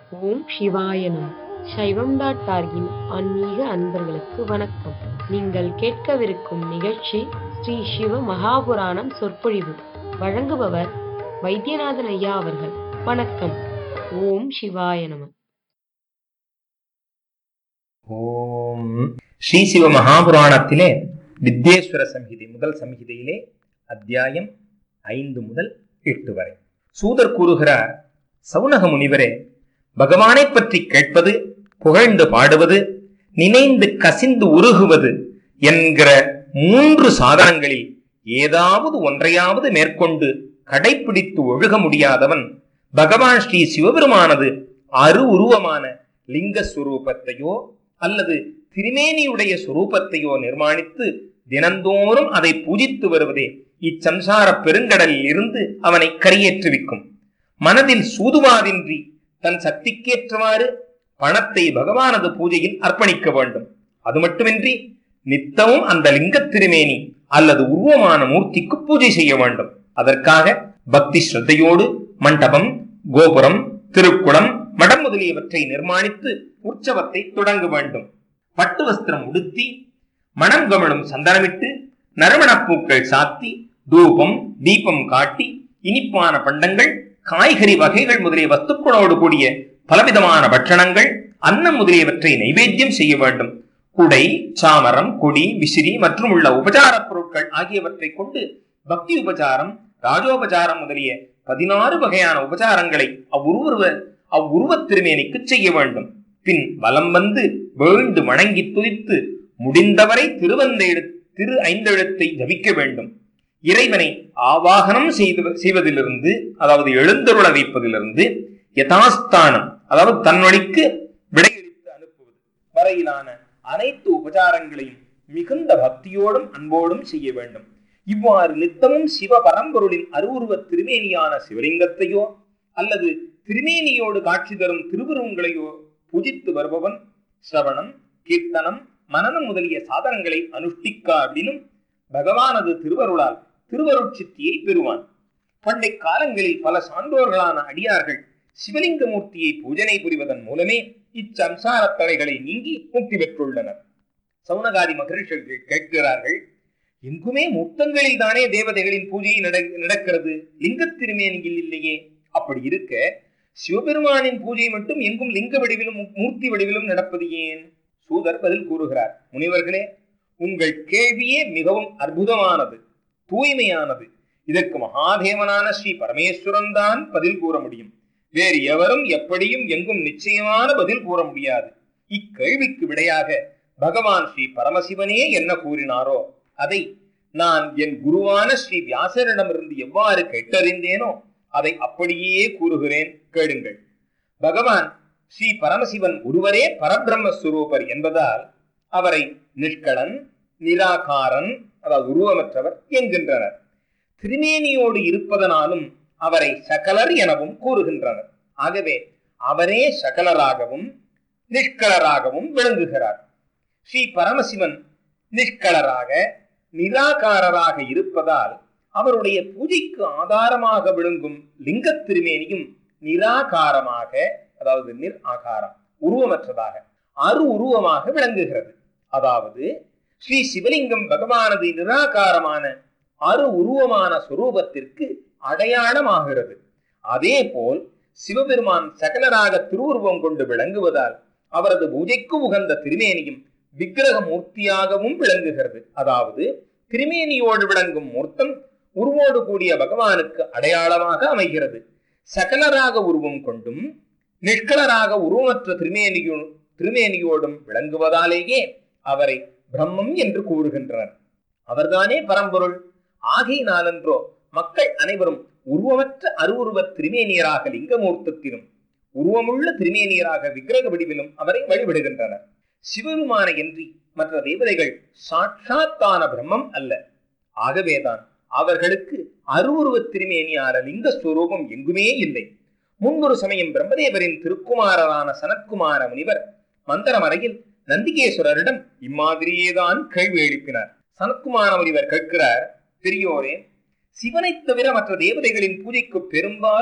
ஓம் சிவாய நம சைவம் டாட் டார்கின் ஆன்மீக அன்பர்களுக்கு வணக்கம் நீங்கள் கேட்கவிருக்கும் நிகழ்ச்சி ஸ்ரீ சிவ மகாபுராணம் சொற்பொழிவு வழங்குபவர் வைத்தியநாதன் ஐயா அவர்கள் வணக்கம் ஓம் சிவாய நம ஓம் ஸ்ரீ சிவ மகாபுராணத்திலே வித்யேஸ்வர சம்ஹிதை முதல் சம்ஹிதையிலே அத்தியாயம் ஐந்து முதல் எட்டு வரை சூதர் கூறுகிறார் சவுனக முனிவரே பகவானைப் பற்றி கேட்பது புகழ்ந்து பாடுவது நினைந்து கசிந்து உருகுவது என்கிற மூன்று சாதனங்களில் ஏதாவது ஒன்றையாவது மேற்கொண்டு கடைப்பிடித்து ஒழுக முடியாதவன் பகவான் ஸ்ரீ சிவபெருமானது அரு உருவமான லிங்க சுரூபத்தையோ அல்லது திருமேனியுடைய சுரூபத்தையோ நிர்மாணித்து தினந்தோறும் அதை பூஜித்து வருவதே இச்சம்சார பெருங்கடலில் இருந்து அவனை கரையேற்றுவிக்கும் மனதில் சூதுவாதின்றி தன் சக்திக்கேற்றவாறு பணத்தை பகவானது பூஜையில் அர்ப்பணிக்க வேண்டும் அது மட்டுமின்றி நித்தமும் அந்த லிங்க திருமேனி அல்லது உருவமான மூர்த்திக்கு பூஜை செய்ய வேண்டும் அதற்காக பக்தி ஸ்ரத்தையோடு மண்டபம் கோபுரம் திருக்குளம் மடம் முதலியவற்றை நிர்மாணித்து உற்சவத்தை தொடங்க வேண்டும் பட்டு வஸ்திரம் உடுத்தி மனம் கமழும் சந்தனமிட்டு நறுமணப்பூக்கள் சாத்தி தூபம் தீபம் காட்டி இனிப்பான பண்டங்கள் காய்கறி வகைகள் முதலிய வஸ்துக்களோடு கூடிய பலவிதமான பட்சணங்கள் அன்னம் முதலியவற்றை நைவேத்தியம் செய்ய வேண்டும் குடை சாமரம் கொடி விசிறி மற்றும் உள்ள உபசார பொருட்கள் ஆகியவற்றை கொண்டு பக்தி உபசாரம் ராஜோபசாரம் முதலிய பதினாறு வகையான உபசாரங்களை அவ்வுருவ அவ்வுருவத் திருமேனிக்கு செய்ய வேண்டும் பின் வலம் வந்து வேண்டு வணங்கி துதித்து முடிந்தவரை திருவந்த திரு ஐந்தெழுத்தை ஜபிக்க வேண்டும் இறைவனை ஆவாகனம் செய்து செய்வதிலிருந்து அதாவது எழுந்தருள வைப்பதிலிருந்து யதாஸ்தானம் அதாவது தன்வழிக்கு விடையளித்து அனுப்புவது வரையிலான அனைத்து உபசாரங்களையும் மிகுந்த பக்தியோடும் அன்போடும் செய்ய வேண்டும் இவ்வாறு நித்தமும் சிவ பரம்பொருளின் அருவுருவ திருமேனியான சிவலிங்கத்தையோ அல்லது திருமேனியோடு காட்சி தரும் திருவுருவங்களையோ பூஜித்து வருபவன் சிரவணம் கீர்த்தனம் மனநம் முதலிய சாதனங்களை அனுஷ்டிக்காவிடினும் பகவானது திருவருளால் திருவருட்சித்தியை பெறுவான் பண்டை காலங்களில் பல சான்றோர்களான அடியார்கள் சிவலிங்க மூர்த்தியை பூஜனை புரிவதன் மூலமே இச்சம்சார தடைகளை நீங்கி முக்தி பெற்றுள்ளனர் சவுனகாதி மகரிஷர்கள் கேட்கிறார்கள் எங்குமே முத்தங்களில் தானே தேவதைகளின் பூஜை நடக்கிறது லிங்க திருமேனியில் இல்லையே அப்படி இருக்க சிவபெருமானின் பூஜை மட்டும் எங்கும் லிங்க வடிவிலும் மூர்த்தி வடிவிலும் நடப்பது ஏன் சூதர் பதில் கூறுகிறார் முனிவர்களே உங்கள் கேள்வியே மிகவும் அற்புதமானது தூய்மையானது இதற்கு மகாதேவனான ஸ்ரீ பரமேஸ்வரன் தான் பதில் கூற முடியும் வேறு எவரும் எப்படியும் எங்கும் நிச்சயமான பதில் கூற முடியாது இக்கேள்விக்கு விடையாக பகவான் ஸ்ரீ பரமசிவனே என்ன கூறினாரோ அதை நான் என் குருவான ஸ்ரீ வியாசரிடமிருந்து எவ்வாறு கேட்டறிந்தேனோ அதை அப்படியே கூறுகிறேன் கேளுங்கள் பகவான் ஸ்ரீ பரமசிவன் ஒருவரே பரபிரம்மஸ்வரூபர் என்பதால் அவரை நிஷ்களன் நிராகாரன் அதாவது உருவமற்றவர் என்கின்றனர் திருமேனியோடு இருப்பதனாலும் அவரை சகலர் எனவும் கூறுகின்றனர் ஆகவே அவரே சகலராகவும் நிஷ்களராகவும் விளங்குகிறார் ஸ்ரீ பரமசிவன் நிஷ்களராக நிராகாரராக இருப்பதால் அவருடைய பூஜைக்கு ஆதாரமாக விளங்கும் லிங்க திருமேனியும் நிராகாரமாக அதாவது நிர் ஆகாரம் உருவமற்றதாக அரு உருவமாக விளங்குகிறது அதாவது ஸ்ரீ சிவலிங்கம் பகவானது நிராகாரமான அரு உருவமான சுரூபத்திற்கு அடையாளமாகிறது அதே போல் சிவபெருமான் சகலராக திருவுருவம் கொண்டு விளங்குவதால் அவரது பூஜைக்கு உகந்த திருமேனியும் விக்கிரக மூர்த்தியாகவும் விளங்குகிறது அதாவது திருமேனியோடு விளங்கும் மூர்த்தம் உருவோடு கூடிய பகவானுக்கு அடையாளமாக அமைகிறது சகலராக உருவம் கொண்டும் நிஷ்கலராக உருவமற்ற திருமேனியோ திருமேனியோடும் விளங்குவதாலேயே அவரை பிரம்மம் என்று கூறுகின்றனர் அவர்தானே பரம்பொருள் ஆகையினாலன்றோ மக்கள் அனைவரும் உருவமற்ற அருவுருவ திருமேனியராக லிங்கமூர்த்தத்திலும் உருவமுள்ள திருமேனியராக விக்கிரக வடிவிலும் அவரை வழிபடுகின்றனர் சிவபெருமான என்று மற்ற தேவதைகள் சாட்சாத்தான பிரம்மம் அல்ல ஆகவேதான் அவர்களுக்கு அருவுருவ திருமேனியான லிங்க ஸ்வரூபம் எங்குமே இல்லை முன்பொரு சமயம் பிரம்மதேவரின் திருக்குமாரரான சனத்குமார முனிவர் மந்திரமறையில் நந்திகேஸ்வரரிடம் இம்மாதிரியேதான் கேள்வி எழுப்பினார் சனத்குமார முனிவர் கேட்கிறார் பெரியோரே சிவனைத் தவிர மற்ற தேவதைகளின் பூஜைக்கு பெரும்பாலும்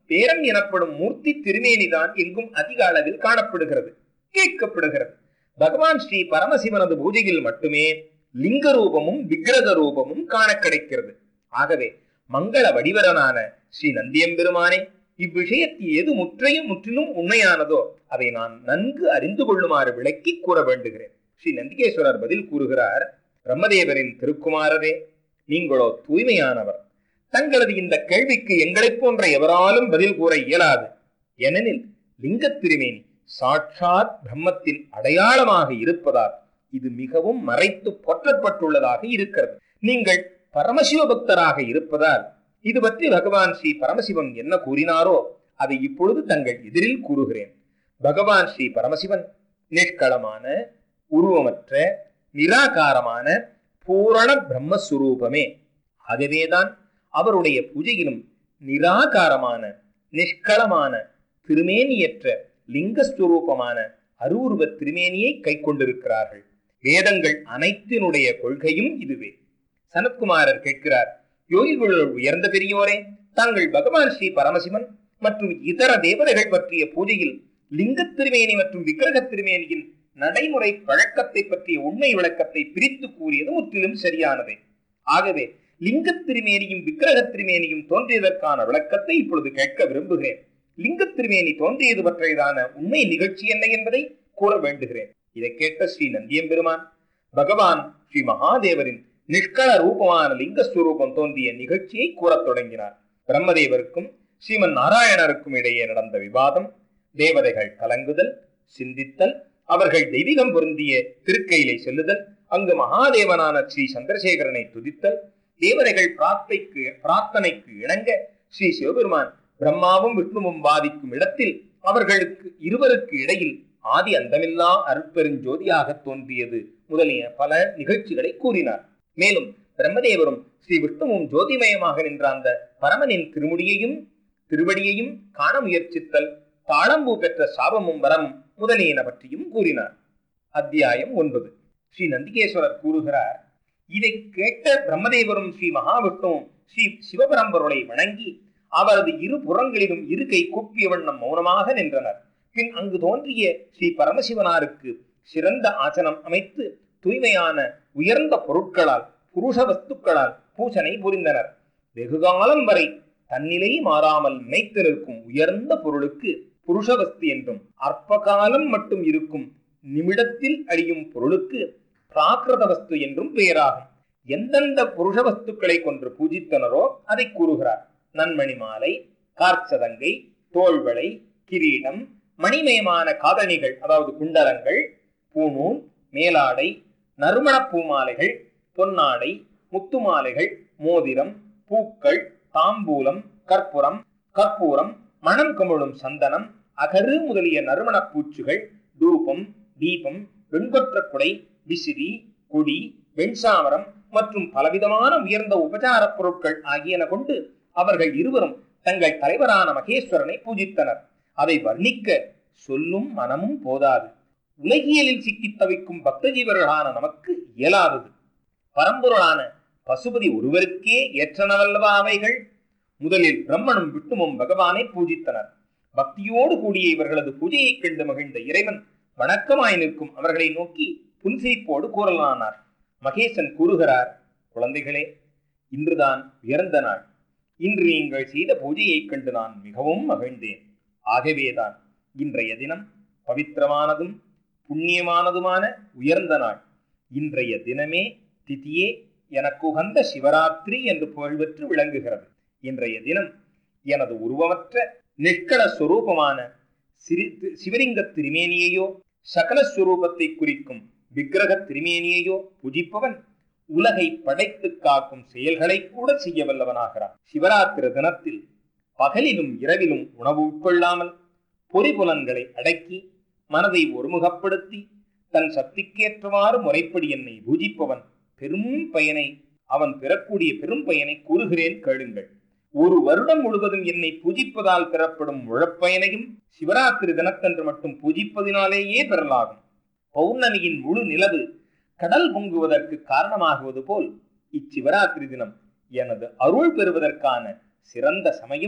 பேரம் எனப்படும் மூர்த்தி திருமேனிதான் எங்கும் அதிக அளவில் காணப்படுகிறது கேட்கப்படுகிறது பகவான் ஸ்ரீ பரமசிவனது பூஜையில் மட்டுமே லிங்க ரூபமும் விக்கிரக ரூபமும் காண கிடைக்கிறது ஆகவே மங்கள வடிவரனான ஸ்ரீ நந்தியம்பெருமானே இவ்விஷயத்தில் எது முற்றையும் முற்றிலும் உண்மையானதோ அதை நான் நன்கு அறிந்து கொள்ளுமாறு விளக்கி கூற வேண்டுகிறேன் ஸ்ரீ நந்திகேஸ்வரர் பதில் கூறுகிறார் பிரம்மதேவரின் திருக்குமாரரே நீங்களோ தூய்மையானவர் தங்களது இந்த கேள்விக்கு எங்களைப் போன்ற எவராலும் பதில் கூற இயலாது ஏனெனில் லிங்கத் திருமேனி சாட்சாத் பிரம்மத்தின் அடையாளமாக இருப்பதால் இது மிகவும் மறைத்து போற்றப்பட்டுள்ளதாக இருக்கிறது நீங்கள் பரமசிவ பக்தராக இருப்பதால் இது பற்றி பகவான் ஸ்ரீ பரமசிவன் என்ன கூறினாரோ அதை இப்பொழுது தங்கள் எதிரில் கூறுகிறேன் பகவான் ஸ்ரீ பரமசிவன் நிஷ்களமான உருவமற்ற நிராகாரமான பூரண பிரம்மஸ்வரூபமே ஆகவேதான் அவருடைய பூஜையிலும் நிராகாரமான நிஷ்களமான திருமேனியற்ற லிங்கஸ்வரூபமான அருவுருவ திருமேனியை கை கொண்டிருக்கிறார்கள் வேதங்கள் அனைத்தினுடைய கொள்கையும் இதுவே சனத்குமாரர் கேட்கிறார் யோகிகளுள் உயர்ந்த பெரியோரே தாங்கள் பகவான் ஸ்ரீ பரமசிவன் மற்றும் இதர தேவதைகள் பற்றிய பூஜையில் லிங்க திருமேனி மற்றும் விக்கிரக திருமேனியின் நடைமுறை பழக்கத்தை பற்றிய உண்மை விளக்கத்தை பிரித்து கூறியது முற்றிலும் சரியானதே ஆகவே லிங்க திருமேனியும் விக்கிரக திருமேனியும் தோன்றியதற்கான விளக்கத்தை இப்பொழுது கேட்க விரும்புகிறேன் லிங்க திருமேனி தோன்றியது பற்றியதான உண்மை நிகழ்ச்சி என்ன என்பதை கூற வேண்டுகிறேன் இதை கேட்ட ஸ்ரீ நந்தியம்பெருமான் பகவான் ஸ்ரீ மகாதேவரின் நிஷ்கள ரூபமான லிங்கஸ்வரூபம் தோன்றிய நிகழ்ச்சியை கூறத் தொடங்கினார் பிரம்மதேவருக்கும் ஸ்ரீமன் நாராயணருக்கும் இடையே நடந்த விவாதம் தேவதைகள் கலங்குதல் சிந்தித்தல் அவர்கள் தெய்வீகம் பொருந்திய திருக்கையிலை செல்லுதல் அங்கு மகாதேவனான ஸ்ரீ சந்திரசேகரனை துதித்தல் தேவதைகள் பிரார்த்தைக்கு பிரார்த்தனைக்கு இணங்க ஸ்ரீ சிவபெருமான் பிரம்மாவும் விஷ்ணுவும் வாதிக்கும் இடத்தில் அவர்களுக்கு இருவருக்கு இடையில் ஆதி அந்தமில்லா அருட்பெருஞ்சோதியாக தோன்றியது முதலிய பல நிகழ்ச்சிகளை கூறினார் மேலும் பிரம்மதேவரும் ஸ்ரீ விஷ்ணுவும் ஜோதிமயமாக நின்ற அந்த பரமனின் திருமுடியையும் திருவடியையும் காண முயற்சித்தல் தாளம்பூ பெற்ற சாபமும் வரம் முதலியன பற்றியும் கூறினார் அத்தியாயம் ஒன்பது ஸ்ரீ நந்திகேஸ்வரர் கூறுகிறார் இதை கேட்ட பிரம்மதேவரும் ஸ்ரீ மகாவிஷ்ணுவும் ஸ்ரீ சிவபரம்பொருளை வணங்கி அவரது இரு புறங்களிலும் இரு கை கூப்பிய வண்ணம் மௌனமாக நின்றனர் பின் அங்கு தோன்றிய ஸ்ரீ பரமசிவனாருக்கு சிறந்த ஆசனம் அமைத்து தூய்மையான உயர்ந்த பொருட்களால் புருஷ வஸ்துக்களால் பூசனை புரிந்தனர் வெகுகாலம் வரை தன்னிலை மாறாமல் நினைத்து நிற்கும் உயர்ந்த பொருளுக்கு புருஷவஸ்து என்றும் அற்ப காலம் மட்டும் இருக்கும் நிமிடத்தில் அழியும் பொருளுக்கு பிராகிருத வஸ்து என்றும் பெயராகும் எந்தெந்த புருஷ வஸ்துக்களை கொன்று பூஜித்தனரோ அதை கூறுகிறார் நன்மணி மாலை கார்ச்சதங்கை தோள்வளை கிரீடம் மணிமயமான காதணிகள் அதாவது குண்டலங்கள் பூணூல் மேலாடை நறுமணப் பூமாலைகள் பொன்னாடை முத்துமாலைகள் மோதிரம் பூக்கள் தாம்பூலம் கற்பூரம் கற்பூரம் மணம் கமழும் சந்தனம் அகரு முதலிய நறுமணப் பூச்சுகள் தூபம் தீபம் வெண்கொற்ற குடை விசிறி கொடி வெண்சாமரம் மற்றும் பலவிதமான உயர்ந்த உபச்சாரப் பொருட்கள் ஆகியன கொண்டு அவர்கள் இருவரும் தங்கள் தலைவரான மகேஸ்வரனை பூஜித்தனர் அதை வர்ணிக்க சொல்லும் மனமும் போதாது உலகியலில் சிக்கித் தவிக்கும் பக்த ஜீவர்களான நமக்கு இயலாதது பரம்பொருளான பசுபதி ஒருவருக்கே ஏற்றனவல்லவா அவைகள் முதலில் பிரம்மனும் விஷ்ணுவும் பகவானை பூஜித்தனர் பக்தியோடு கூடிய இவர்களது பூஜையைக் கண்டு மகிழ்ந்த இறைவன் வணக்கமாய் நிற்கும் அவர்களை நோக்கி புன்சிரிப்போடு கூறலானார் மகேசன் கூறுகிறார் குழந்தைகளே இன்றுதான் உயர்ந்த நாள் இன்று நீங்கள் செய்த பூஜையைக் கண்டு நான் மிகவும் மகிழ்ந்தேன் ஆகவேதான் இன்றைய தினம் பவித்திரமானதும் புண்ணியமானதுமான உயர்ந்த நாள் இன்றைய தினமே திதியே எனக்கு உகந்த சிவராத்திரி என்று புகழ்பெற்று விளங்குகிறது இன்றைய தினம் எனது உருவமற்ற நிஷ்கள ஸ்வரூபமான சிறி சிவலிங்க திருமேனியையோ சகல ஸ்வரூபத்தை குறிக்கும் விக்கிரக திருமேனியையோ புஜிப்பவன் உலகை படைத்து காக்கும் செயல்களை கூட செய்ய வல்லவனாகிறான் சிவராத்திரி தினத்தில் பகலிலும் இரவிலும் உணவு உட்கொள்ளாமல் பொறிபுலன்களை அடக்கி மனதை ஒருமுகப்படுத்தி தன் சக்திக்கேற்றவாறு முறைப்படி என்னை பூஜிப்பவன் பெரும் பயனை அவன் பெறக்கூடிய பெரும் பயனை கூறுகிறேன் கேளுங்கள் ஒரு வருடம் முழுவதும் என்னை பூஜிப்பதால் பெறப்படும் உழப்பயனையும் சிவராத்திரி தினத்தன்று மட்டும் பூஜிப்பதினாலேயே பெறலாகும் பௌர்ணமியின் முழு நிலவு கடல் பொங்குவதற்கு காரணமாகுவது போல் இச்சிவராத்திரி தினம் எனது அருள் பெறுவதற்கான சிறந்த சமயம்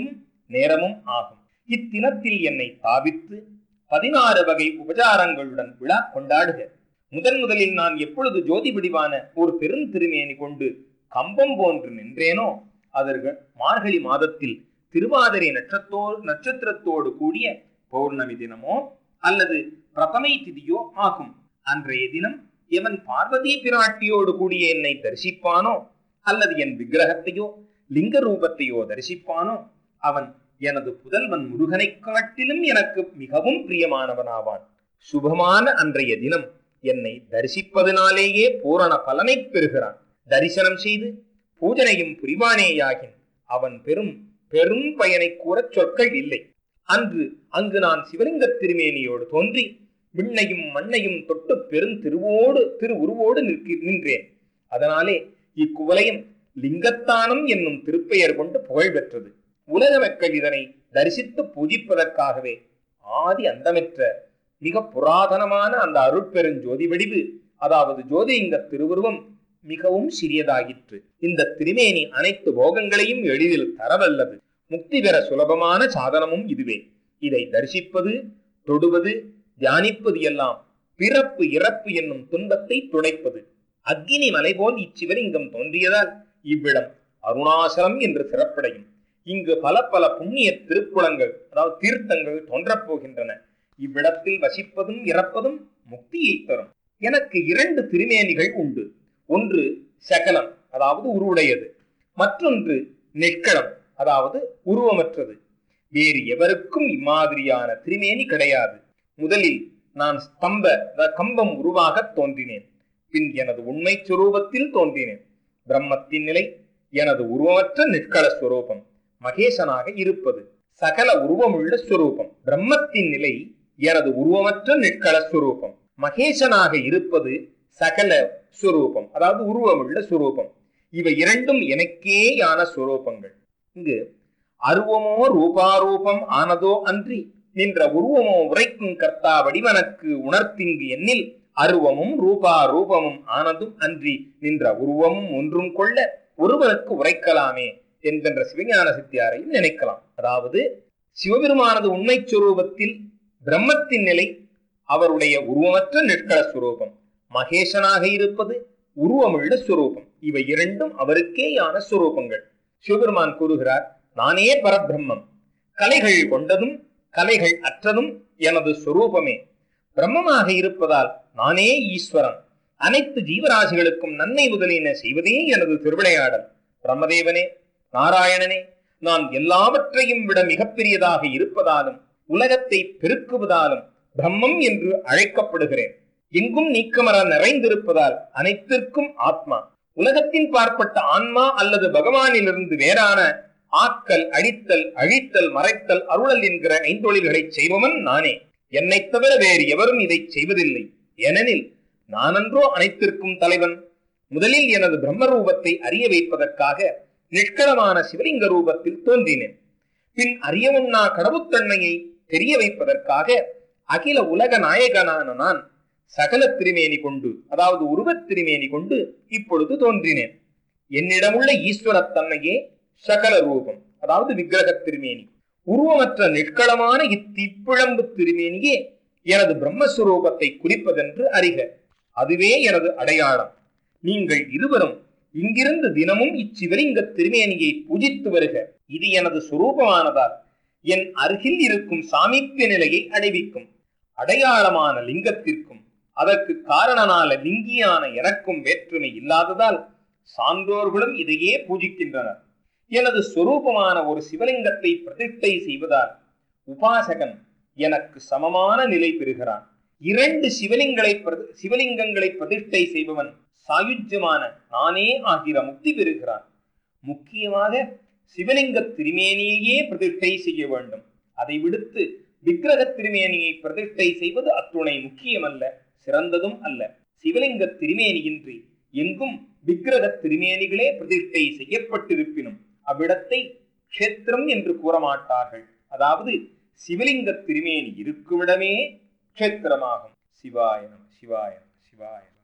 நேரமும் ஆகும் இத்தினத்தில் என்னை தாவித்து பதினாறு வகை உபசாரங்களுடன் விழா கொண்டாடுக முதன் முதலில் நான் எப்பொழுது ஜோதி வடிவான ஒரு பெருந்திருமேனி கொண்டு கம்பம் போன்று நின்றேனோ அதற்கு மார்கழி மாதத்தில் திருவாதிரை நட்சத்தோ நட்சத்திரத்தோடு கூடிய பௌர்ணமி தினமோ அல்லது பிரதமை திதியோ ஆகும் அன்றைய தினம் எவன் பார்வதி பிராட்டியோடு கூடிய என்னை தரிசிப்பானோ அல்லது என் விக்கிரகத்தையோ லிங்க ரூபத்தையோ தரிசிப்பானோ அவன் எனது புதல்வன் முருகனைக் காட்டிலும் எனக்கு மிகவும் பிரியமானவனாவான் சுபமான அன்றைய தினம் என்னை தரிசிப்பதனாலேயே பூரண பலனைப் பெறுகிறான் தரிசனம் செய்து பூஜனையும் புரிவானேயாகின் அவன் பெரும் பெரும் பயனை கூறச் சொற்கள் இல்லை அன்று அங்கு நான் சிவலிங்க திருமேனியோடு தோன்றி விண்ணையும் மண்ணையும் தொட்டு பெருந்திருவோடு திருவுருவோடு நிற்க நின்றேன் அதனாலே இக்குவலயம் லிங்கத்தானம் என்னும் திருப்பெயர் கொண்டு புகழ் பெற்றது உலக மக்கள் இதனை தரிசித்து பூஜிப்பதற்காகவே ஆதி அந்தமற்ற மிக புராதனமான அந்த அருட்பெருஞ்சோதி வடிவு அதாவது ஜோதிலிங்க திருவுருவம் மிகவும் சிறியதாயிற்று இந்த திருமேனி அனைத்து போகங்களையும் எளிதில் தரவல்லது முக்தி பெற சுலபமான சாதனமும் இதுவே இதை தரிசிப்பது தொடுவது தியானிப்பது எல்லாம் பிறப்பு இறப்பு என்னும் துன்பத்தை துடைப்பது அக்கினி மலை போல் இச்சிவலிங்கம் தோன்றியதால் இவ்விடம் அருணாசலம் என்று சிறப்படையும் இங்கு பல பல புண்ணிய திருக்குளங்கள் அதாவது தீர்த்தங்கள் தோன்றப் போகின்றன இவ்விடத்தில் வசிப்பதும் இறப்பதும் முக்தியை தரும் எனக்கு இரண்டு திருமேனிகள் உண்டு ஒன்று சகலம் அதாவது உருவுடையது மற்றொன்று நெற்களம் அதாவது உருவமற்றது வேறு எவருக்கும் இம்மாதிரியான திருமேனி கிடையாது முதலில் நான் ஸ்தம்ப அதாவது கம்பம் உருவாக தோன்றினேன் பின் எனது உண்மை சுரூபத்தில் தோன்றினேன் பிரம்மத்தின் நிலை எனது உருவமற்ற நிற்கள ஸ்வரூபம் மகேசனாக இருப்பது சகல உருவமுள்ள ஸ்வரூபம் பிரம்மத்தின் நிலை எனது உருவமற்ற நிற்கள ஸ்வரூபம் மகேசனாக இருப்பது சகல ஸ்வரூபம் அதாவது உருவமுள்ள ஸ்வரூபம் இவை இரண்டும் எனக்கேயான ஸ்வரூபங்கள் இங்கு அருவமோ ரூபாரூபம் ஆனதோ அன்றி நின்ற உருவமோ உரைக்கும் கர்த்தா வடிவனக்கு உணர்த்திங்கு எண்ணில் அருவமும் ரூபா ரூபமும் ஆனதும் அன்றி நின்ற உருவமும் ஒன்றும் கொள்ள ஒருவனுக்கு உரைக்கலாமே என்கின்ற சிவஞான சித்தியாரையும் நினைக்கலாம் அதாவது சிவபெருமானது உண்மை சுரூபத்தில் பிரம்மத்தின் நிலை அவருடைய உருவமற்ற நிற்கள சுரூபம் மகேசனாக இருப்பது உருவமுள்ள சுரூபம் இவை இரண்டும் அவருக்கேயான சுரூபங்கள் சிவபெருமான் கூறுகிறார் நானே பரபிரம்மம் கலைகள் கொண்டதும் கலைகள் அற்றதும் எனது சுரூபமே பிரம்மமாக இருப்பதால் நானே ஈஸ்வரன் அனைத்து ஜீவராசிகளுக்கும் நன்மை முதலின செய்வதே எனது திருவிளையாடல் பிரம்மதேவனே நாராயணனே நான் எல்லாவற்றையும் விட மிகப்பெரியதாக இருப்பதாலும் உலகத்தை பெருக்குவதாலும் பிரம்மம் என்று அழைக்கப்படுகிறேன் எங்கும் நீக்கமர நிறைந்திருப்பதால் அனைத்திற்கும் ஆத்மா உலகத்தின் பார்ப்பட்ட ஆன்மா அல்லது பகவானிலிருந்து வேறான ஆக்கல் அடித்தல் அழித்தல் மறைத்தல் அருளல் என்கிற ஐந்தொழில்களை செய்பவன் நானே என்னைத் தவிர வேறு எவரும் இதை செய்வதில்லை ஏனெனில் நானன்றோ அனைத்திற்கும் தலைவன் முதலில் எனது பிரம்ம ரூபத்தை அறிய வைப்பதற்காக நிஷ்களமான சிவலிங்க ரூபத்தில் தோன்றினேன் பின் அறியவுண்ணா கடவுத்தன்மையை தெரிய வைப்பதற்காக அகில உலக நாயகனான நான் சகல திருமேனி கொண்டு அதாவது உருவத் திருமேனி கொண்டு இப்பொழுது தோன்றினேன் என்னிடமுள்ள ஈஸ்வரத்தன்மையே சகல ரூபம் அதாவது விக்கிரக திருமேனி உருவமற்ற நிஷ்களமான இத்திப்பிழம்பு திருமேனியே எனது பிரம்மஸ்வரூபத்தை குறிப்பதென்று அறிக அதுவே எனது அடையாளம் நீங்கள் இருவரும் இங்கிருந்து தினமும் இச்சிவலிங்க திருமேனியை பூஜித்து வருக இது எனது சுரூபமானதால் என் அருகில் இருக்கும் சாமீப்பிய நிலையை அடைவிக்கும் அடையாளமான லிங்கத்திற்கும் அதற்கு காரணனால லிங்கியான எனக்கும் வேற்றுமை இல்லாததால் சான்றோர்களும் இதையே பூஜிக்கின்றனர் எனது சொரூபமான ஒரு சிவலிங்கத்தை பிரதிஷ்டை செய்வதால் உபாசகன் எனக்கு சமமான நிலை பெறுகிறான் இரண்டு சிவலிங்களை பிரதி- சிவலிங்கங்களை பிரதிஷ்டை செய்பவன் சாயுஜ்யமான நானே ஆகிற முக்தி பெறுகிறான் முக்கியமாக சிவலிங்க திருமேனியையே பிரதிஷ்டை செய்ய வேண்டும் அதை விடுத்து விக்கிரக திருமேனியை பிரதிஷ்டை செய்வது அத்துணை முக்கியமல்ல சிறந்ததும் அல்ல சிவலிங்க திருமேனியின்றி எங்கும் விக்கிரக திருமேனிகளே பிரதிஷ்டை செய்யப்பட்டிருப்பினும் அவ்விடத்தை க்ஷேத்திரம் என்று கூற மாட்டார்கள் அதாவது சிவலிங்க திருமேனி இருக்குமிடமே க்ஷேத்திரமாகும் சிவாயனம் சிவாயனம் சிவாயனம்